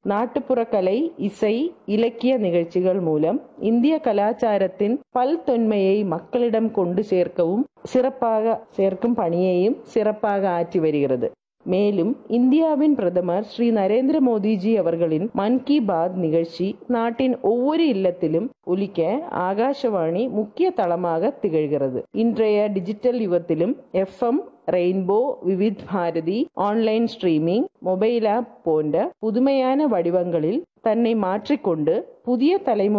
நாட்டுப்புற கலை இசை இலக்கிய நிகழ்ச்சிகள் மூலம் இந்திய கலாச்சாரத்தின் பல்தொன்மையை மக்களிடம் கொண்டு சேர்க்கவும் சிறப்பாக சேர்க்கும் பணியையும் சிறப்பாக ஆற்றி வருகிறது மேலும் இந்தியாவின் பிரதமர் ஸ்ரீ நரேந்திர மோடிஜி அவர்களின் மன் கி பாத் நிகழ்ச்சி நாட்டின் ஒவ்வொரு இல்லத்திலும் ஒலிக்க ஆகாஷவாணி முக்கிய தளமாக திகழ்கிறது இன்றைய டிஜிட்டல் யுகத்திலும் FM Rainbow Vividh Bharati online streaming mobile app போன்ற புதுமையான வடிவங்களில் தன்னை மாற்றிக்கொண்டு புதிய தலைமுறை